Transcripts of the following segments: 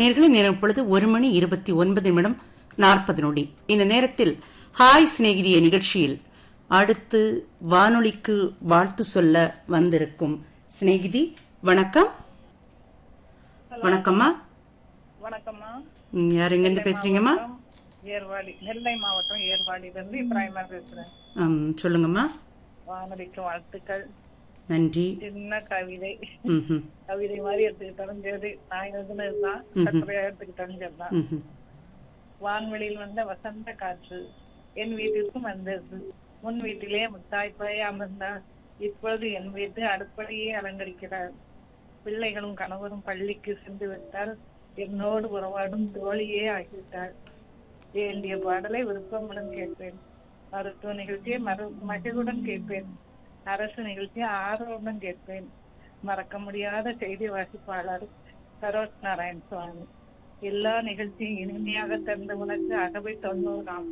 நேர்களை நேரம் இப்பொழுது ஒரு மணி இருபத்தி ஒன்பது நிமிடம் நாற்பது நொடி இந்த நேரத்தில் ஹாய் சிநேகிதிய நிகழ்ச்சியில் அடுத்து வானொலிக்கு வாழ்த்து சொல்ல வந்திருக்கும் சிநேகிதி வணக்கம் வணக்கம்மா வணக்கம்மா ம், யார் எங்கிருந்து பேசுறீங்கம்மா மாவட்டம் ஏர்வாடி நெல்லை மாவட்டம் ஏர்வாடியில இருந்து இப்ராஹிமா பேசுறேன் ம், சொல்லுங்கம்மா வானொலிக்கு வாழ்த்துக்கள் நன்றி சின்ன கவிதை ம்ஹும், கவிதை மாதிரி எடுத்துக்கிட்டாலும் சரி நான் எழுதுனதுதான் கட்டுரையா எடுத்துக்கிட்டாலும் சரிதான் ம்ஹும். வான்வெளியில் வந்த வசந்த காற்று என் வீட்டிற்கும் வந்தது முன் வீட்டிலே முத்தாய்ப்பாய் அமர்ந்தார் இப்பொழுது என் வீட்டு அடுப்படையே அலங்கரிக்கிறார் பிள்ளைகளும் கணவரும் பள்ளிக்கு சென்று விட்டால் என்னோடு உறவாடும் தோழியே ஆகிவிட்டார் வேண்டிய பாடலை விருப்பமுடன் கேட்பேன் மருத்துவ நிகழ்ச்சியை மறு மகிழ்வுடன் கேட்பேன் அரசு நிகழ்ச்சியை ஆர்வமுடன் கேட்பேன் மறக்க முடியாத செய்தி வாசிப்பாளர் சரோஜ் நாராயண் சுவாமி எல்லா நிகழ்ச்சியும் இனிமையாக தந்த உனக்கு அகவை தொண்ணூறாம்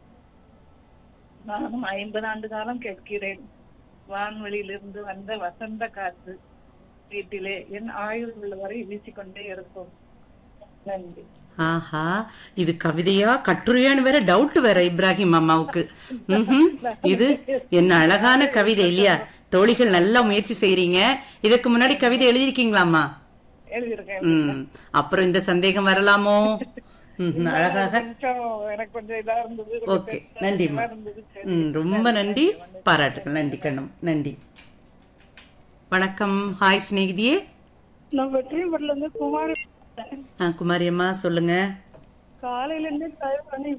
நானும் ஐம்பது ஆண்டு காலம் கேட்கிறேன் வான்வெளியிலிருந்து வந்த வசந்த காற்று வீட்டிலே என் ஆயுள் உள்ளவரை வீசிக்கொண்டே இருக்கும் நன்றி ஆஹா இது கவிதையா கட்டுரையான்னு வேற டவுட் வேற இப்ராஹிம் அம்மாவுக்கு ம்ஹும். இது என்ன அழகான கவிதை இல்லையா தோழிகள் நல்லா முயற்சி செய்றீங்க இதுக்கு முன்னாடி கவிதை எழுதியிருக்கீங்களாம்மா எழுதியிருக்கேன் ம் அப்புறம் இந்த சந்தேகம் வரலாமோ ம், அழகாக கொஞ்சம் எனக்கு கொஞ்சம் இதா இருந்தது ஓகே நன்றிம்மா இருந்தது ம் ரொம்ப நன்றி பாராட்டுகள் நன்றி கண்ணம் நன்றி வணக்கம் ஹாய் சிநேகிதியே நான் வெற்றிபுரில இருந்து குமாரி ஆ, குமாரி அம்மா சொல்லுங்க காலையில இருந்து ட்ரை பண்ணி